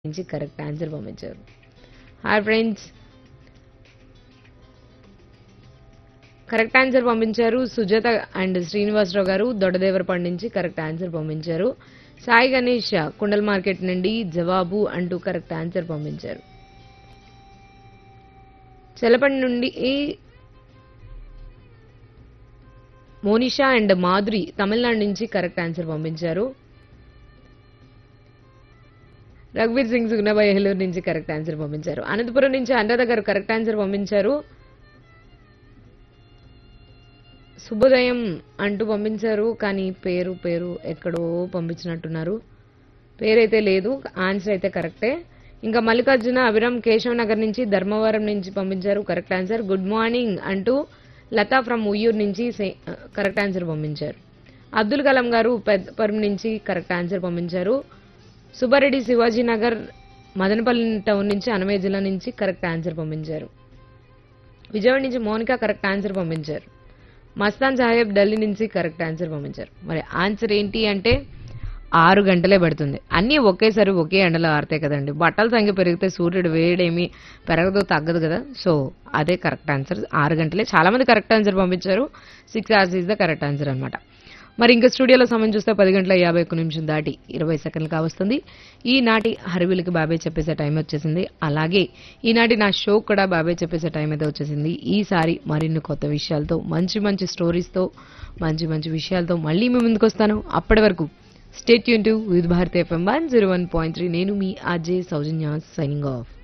నుంచి correct answer పంపించారు hi friends correct answer పంపించారు సుజాత అండ్ శ్రీనివాసరావు గారు దొడ్డదేవరపండి నుంచి కరెక్ట్ ఆన్సర్ పంపించారు సాయి గణేష్ కుండల్ మార్కెట్ నుండి జవాబు అంటూ కరెక్ట్ ఆన్సర్ పంపించారు చెలపండి నుండి మోనిషా అండ్ మాధురి తమిళనాడు నుంచి కరెక్ట్ ఆన్సర్ పంపించారు రఘువీర్ సింగ్ సుగ్నబాయ్ హెలూరు నుంచి కరెక్ట్ ఆన్సర్ పంపించారు అనంతపురం నుంచి అనురాధ గారు కరెక్ట్ ఆన్సర్ పంపించారు శుభోదయం అంటూ పంపించారు కానీ పేరు పేరు ఎక్కడో పంపించినట్టున్నారు పేరైతే లేదు ఆన్సర్ అయితే కరెక్టే ఇంకా మల్లికార్జున అభిరామ్ కేశవ్ నగర్ నుంచి ధర్మవరం నుంచి పంపించారు కరెక్ట్ ఆన్సర్ గుడ్ మార్నింగ్ అంటూ లతా ఫ్రమ్ ఉయ్యూరు నుంచి సే- కరెక్ట్ ఆన్సర్ పంపించారు అబ్దుల్ కలాం గారు పెద్దపురం నుంచి కరెక్ట్ ఆన్సర్ పంపించారు సుబ్బారెడ్డి శివాజీ నగర్ మదనపల్లి టౌన్ నుంచి అనమయ్య జిల్లా నుంచి కరెక్ట్ ఆన్సర్ పంపించారు విజయవాడ నుంచి మౌనిక కరెక్ట్ ఆన్సర్ పంపించారు మస్తాన్ సాహెబ్ ఢిల్లీ నుంచి కరెక్ట్ ఆన్సర్ పంపించారు మరి ఆన్సర్ ఏంటి అంటే ఆరు గంటలే పడుతుంది అన్నీ ఒకేసారి ఒకే ఎండలో ఆరుతాయి కదండి బట్టల సంఖ్య పెరిగితే సూర్యుడు వేడేమి పెరగదు తగ్గదు కదా సో అదే కరెక్ట్ ఆన్సర్ ఆరు గంటలే చాలా మంది కరెక్ట్ ఆన్సర్ పంపించారు six hours is the correct answer అనమాట మరి ఇంకా స్టూడియోలో సమయం చూస్తే పది గంటల యాభై ఒక్క నిమిషం దాటి ఇరవై సెకండ్లు కావస్తుంది ఈనాటి హరివిలికి బాబాయ్ చెప్పేసే టైం వచ్చేసింది అలాగే ఈనాటి నా షో కూడా బాబాయ్ చెప్పేసే టైం అయితే వచ్చేసింది ఈసారి మరిన్ని కొత్త విషయాలతో మంచి మంచి స్టోరీస్తో మంచి మంచి విషయాలతో మళ్ళీ మీ ముందుకు వస్తాను అప్పటి వరకు స్టేట్ యూన్ to with Bharat FM one zero one point three నేను మీ అజయ్ సౌజన్య సైనింగ్ ఆఫ్